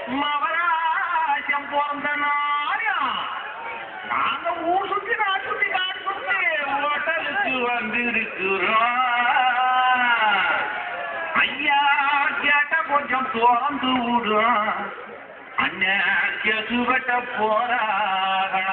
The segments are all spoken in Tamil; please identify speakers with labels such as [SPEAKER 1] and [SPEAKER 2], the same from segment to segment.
[SPEAKER 1] மவராஜம் பிறந்த நாயா நாங்க ஊர் சுத்தி நாடு சுத்தி காடு சுத்தி ஹோட்டலுக்கு வந்திருக்கிறோம் ஐயா கேட்ட கொஞ்சம் திறந்து விடும் அண்ணன் கேட்டு வெட்ட போறாங்களா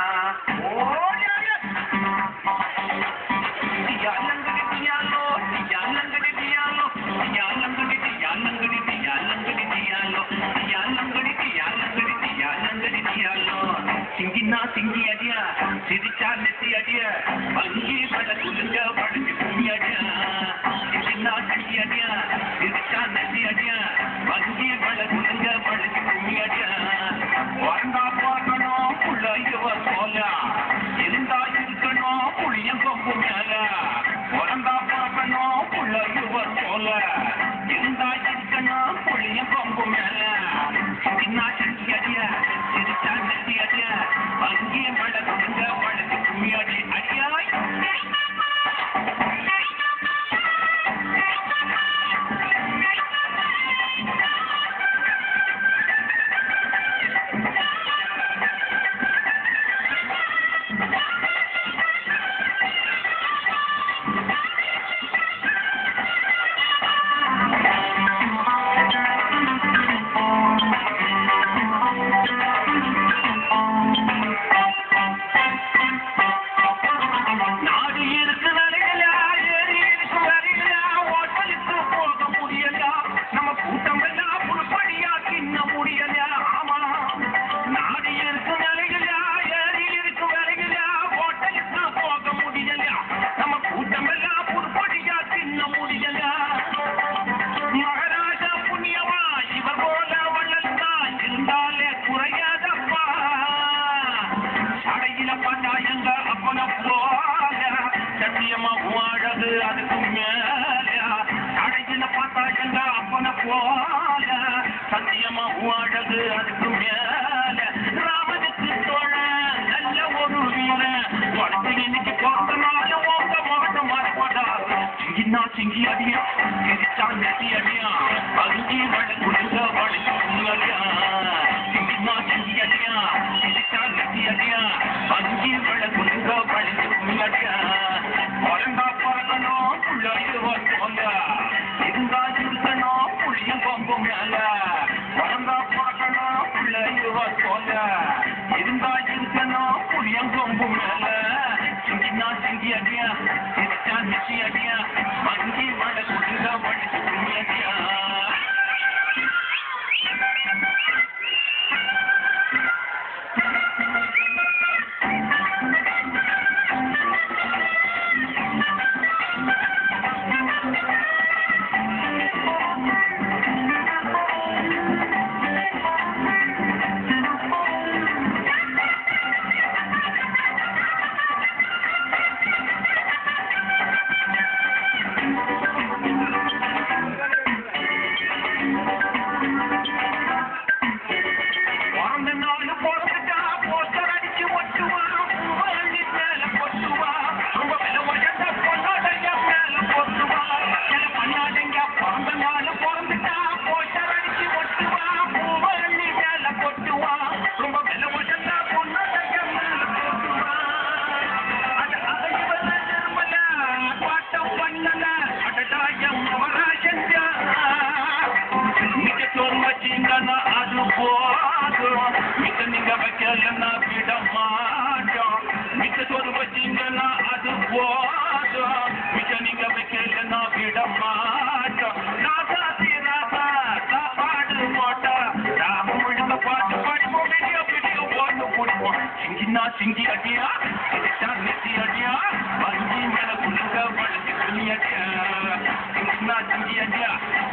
[SPEAKER 1] சிங்கினா சிங்கி அடியா சிரிச்சா நெத்தி அடிய அங்கே பட குலுங்க படுத்து கும்மி அடியா சிங்கினா சிங்கி அடியா சிரிச்சா நெத்தி அடியா அங்கே பட குலுங்க படுத்து கும்மி அடியா வந்தா பார்க்கணும் புள்ள இவர் போல இருந்தா இருக்கணும் புளியம் கொம்பு மேல பிறந்தா பார்க்கணும் புள்ள இவர் போல இருந்தா இருக்கணும் புளியம் கொம்பு மேல சின்ன சங்கி அடிய சிரிச்சா நெத்தி அடிய அங்கே மழ குடுங்க படுத்து கும்மி அடி அடியாய் நாடு இருக்கு நிலையிலா, ஏரி இருக்கு வரையிலா, ஹோட்டலுக்கு போக முடியலா. நம்ம கூட்டம் எல்லாம் புதுப்படியா தின்ன முடியலா. ஆமா. நாடு இருக்கு நிலையிலா, ஏரி இருக்கு வரையிலா, ஹோட்டலுக்கு போக முடியலா. நம்ம கூட்டம் எல்லாம் புதுப்படியா தின்ன முடியலா. மகாராஜா புண்ணியமா இவர் போல வள்ளல் தான் இருந்தாலே குறையாதப்பா சடையில பார்த்தா எங்க அப்பன போல சத்தியமா வாழது அதுக்கு மேல சடையில பார்த்தா எங்க அப்பன போல சத்தியமா வாழது அதுக்கு மேல ராமனுக்கு தோழ நல்ல ஒரு வீரன் உனக்கு இன்னைக்கு பிறந்த நாள் உங்க முகத்தை மறப்படாது சிங்கினா சிங்கி அடியா சிரிச்சா நெத்தி அடியா அங்கி வழி குடுங்க வழி குடுங்கடியா சிங்கினா சிங்கி அடியா சிரிச்சா நெத்தி அடியா அங்கி வழி குடுங்க வழி குடுங்கடியா பிறந்தா பிறக்கணும் புள்ள இருவர் போங்க இருந்தா இருக்கணும் புளிய கொம்பு மேல பிறந்தா பிறக்கணும் புள்ள இருவர் போங்க இருந்தா இருக்கணும் புளிய கொம்பு மேல சிங்கினா சிங்கி அடியா சிரிச்சா நெத்தி அடியா அங்கி வழி குடுங்க வழி குடுங்கடியா பிறந்த நாள் பிறந்துட்டா போஸ்டர் அடிச்சு ஒட்டுவான் பூவள்ளி மேல கொட்டுவா ரொம்ப விலை உயர்ந்த பொண்ணாடைங்க மேல கொட்டுவா சில பண்ணாடைங்க பிறந்த நாள் பிறந்துட்டா போஸ்டர் அடிச்சு ஒட்டுவா பூவள்ளி மேல கொட்டுவா ரொம்ப விலை உயர்ந்த பொண்ணாடைங்க மேல கொட்டுவா அட அதை இவன் நிர்மல பாட்டம் பண்ணல அடடா என் மகராஜன்யா மிக சோறு வச்சீங்கன்னா அது போதும் மிக நீங்க வைக்கலன்னா விட மாட்டோம் மிக சோறு வச்சீங்கன்னா அது போதும் மிக நீங்க வைக்கலன்னா விட மாட்டோம் ராசா ராசா சாப்பாடு போட்டா ராம முழுக்க பாட்டு பாடிப்போம் வீடியோ வீடியோ போட்டு பிடிப்போம் சிங்கினா சிங்கி அடியா சிரிச்சா நெத்தி அடியா வங்கி மேல குழுங்க வளர்ச்சி துணி அடியா சிங்கினா சிங்கி அடியா